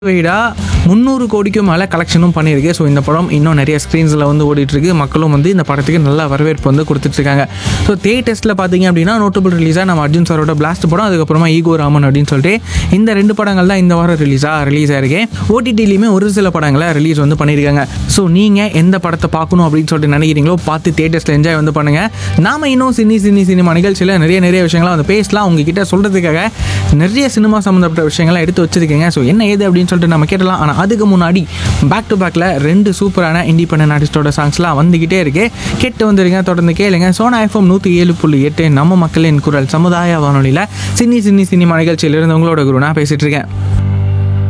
வைடாக முந்நூறு கோடிக்கும் மேலே கலெக்ஷனும் பண்ணியிருக்கு ஸோ இந்த படம் இன்னும் நிறைய ஸ்க்ரீன்ஸில் வந்து ஓடிட்டு இருக்கு மக்களும் வந்து இந்த படத்துக்கு நல்ல வரவேற்பு வந்து கொடுத்துட்ருக்காங்க ஸோ தே டெஸ்ட்டில் பார்த்தீங்க அப்படின்னா நோட்டபிள் ரிலீஸாக நம்ம அர்ஜுன் சாரோட பிளாஸ்ட் படம் அதுக்கப்புறமா ஈகோ ராமன் அப்படின்னு சொல்லிட்டு இந்த ரெண்டு படங்கள் தான் இந்த வாரம் ரிலீஸாக ரிலீஸ் ஆயிருக்கு ஓடிடிலையுமே ஒரு சில படங்களை ரிலீஸ் வந்து பண்ணியிருக்காங்க ஸோ நீங்கள் எந்த படத்தை பார்க்கணும் அப்படின்னு சொல்லிட்டு நினைக்கிறீங்களோ பார்த்து தேட்டர்ஸில் என்ஜாய் வந்து பண்ணுங்கள் நாம இன்னும் சினி சினி சினிமா நிகழ்ச்சியில் நிறைய நிறைய விஷயங்களை வந்து பேசலாம் உங்ககிட்ட சொல்கிறதுக்காக நிறைய சினிமா சம்மந்தப்பட்ட விஷயங்களை எடுத்து வச்சிருக்கீங்க ஸோ என்ன ஏது அப்படின்னு சொல்லிட்டு நம்ம கேட்டலாம் ஆனால் அதுக்கு முன்னாடி பேக் டு பேக்கில் ரெண்டு சூப்பரான இண்டிபெண்டன்ட் ஆர்டிஸ்டோட சாங்ஸ்லாம் வந்துக்கிட்டே இருக்கு கேட்டு வந்துருங்க தொடர்ந்து கேளுங்க சோனா எஃப்எம் நூற்றி ஏழு புள்ளி எட்டு நம்ம மக்களின் குரல் சமுதாய வானொலியில் சினி சினி சினிமா நிகழ்ச்சியிலிருந்து உங்களோட குரு நான் பேசிட்டு இருக்கேன்